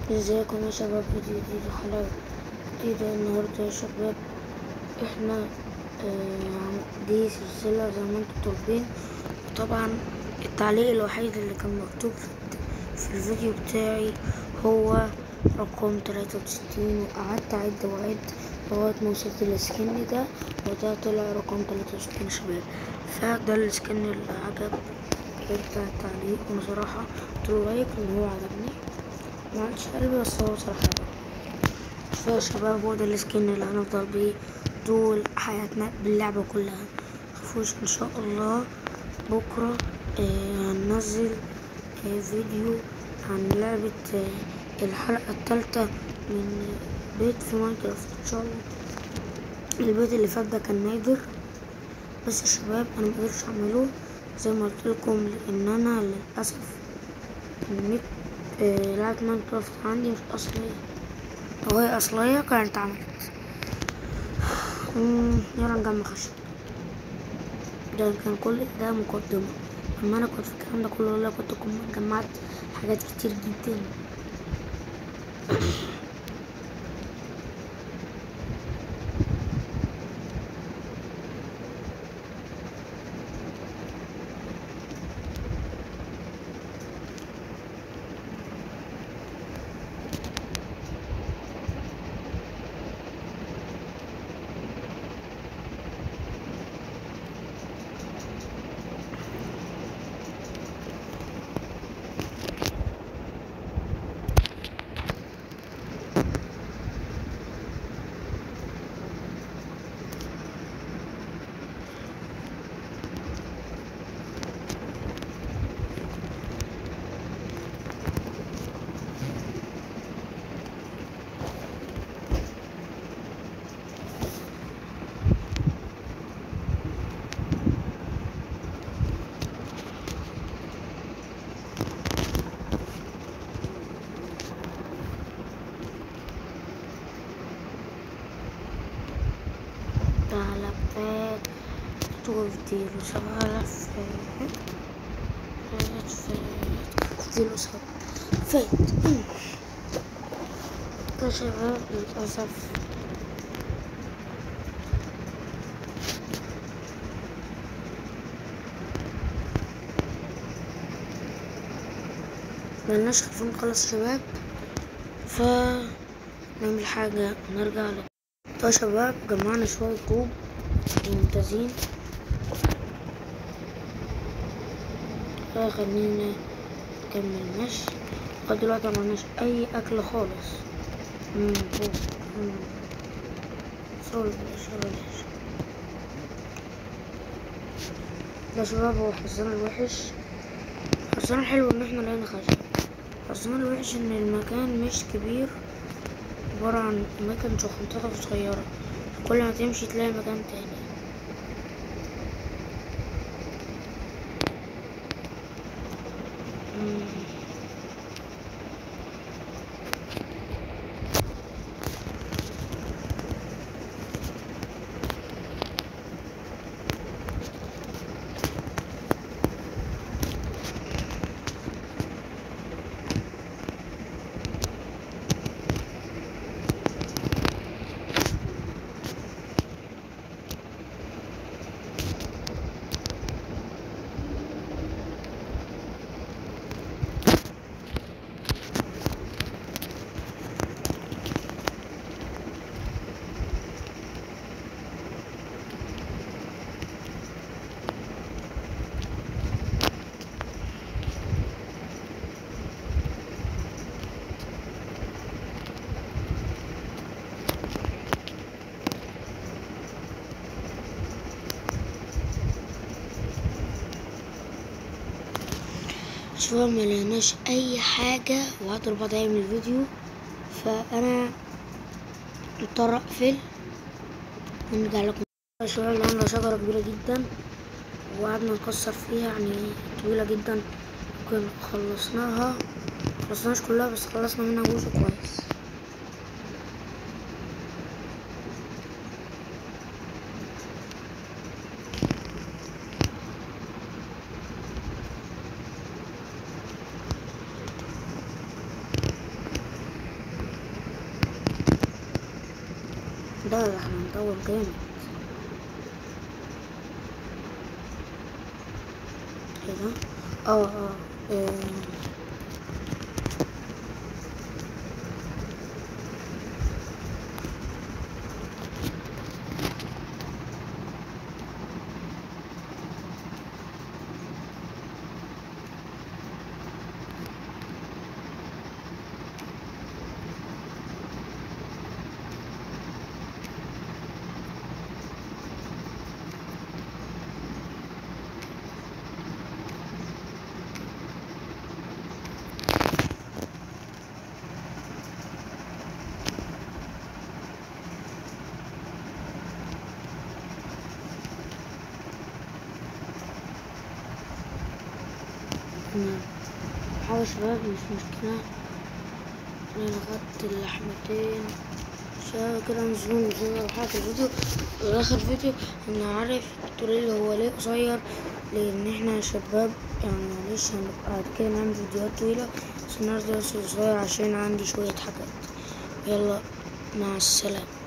ازيكم يا شباب فيديو جديد وحلقة جديدة النهاردة يا شباب احنا آه دي سلسلة زي ما انتم طالبين طبعا التعليق الوحيد اللي كان مكتوب في, في الفيديو بتاعي هو رقم تلاتة وستين وقعدت أعد وأعد لغاية ما وصلت للسكن ده وده طلع رقم تلاتة وستين يا شباب فده السكن اللي عجب بتاع التعليق وانا صراحة قلتله لايك لأن هو عجبني ما عادش قلبي بس هو صراحة فيا شباب هو ده السكن اللي هنفضل بيه طول حياتنا باللعبة كلها متخافوش ان شاء الله بكرة آه هننزل آه فيديو عن لعبة آه الحلقة التالتة من بيت في ماينكرافت ان شاء الله البيت اللي فات ده كان نادر بس يا شباب انا مقدرش اعمله زي ما قلت لكم لان انا للاسف النت آه لعبة ماينكرافت عندي مش اصلية لو هي اصلية كانت اتعملت يلا نجمع خشب ده كان كل ده مقدمة اما انا كنت في الكلام ده كله والله كنت جمعت حاجات كتير جدا لفات وفديله سبعة لفات فات فات فديله سبعة فات يا شباب للأسف ملناش خلفين نخلص شباب ف نعمل حاجة ونرجع لك طيب يا شباب جمعنا شوية طوب ممتازين خلينا نكمل مشي لغاية دلوقتي معملناش أي أكل خالص مم فوق مم صول بلاش يا شباب هو حظنا الوحش حظنا الحلو إن احنا لقينا خشب حظنا الوحش إن المكان مش كبير عبارة عن أماكن شخنططة صغيرة كل ما تمشي تلاقي مكان تاني شوية ملقناش اي حاجة وقت ربع دقايق من الفيديو فانا مضطر اقفل ونرجع لكم شوية لقينا شجرة كبيرة جدا وقعدنا نكسر فيها يعني طويلة جدا ممكن خلصناها مخلصناش كلها بس خلصنا منها جزء كويس ده ده احنا هنطول جامد ايه ده اه اه إيه. احنا حاول شباب مش مشكلة انا لغت اللحمتين شباب كده نزوم نزوم على حاجة الفيديو واخر فيديو انا عارف تقولي هو ليه قصير لان احنا يا شباب يعني معلش هنبقى بعد كده نعمل فيديوهات طويلة بس النهاردة بس قصير عشان عندي شوية حاجات يلا مع السلامة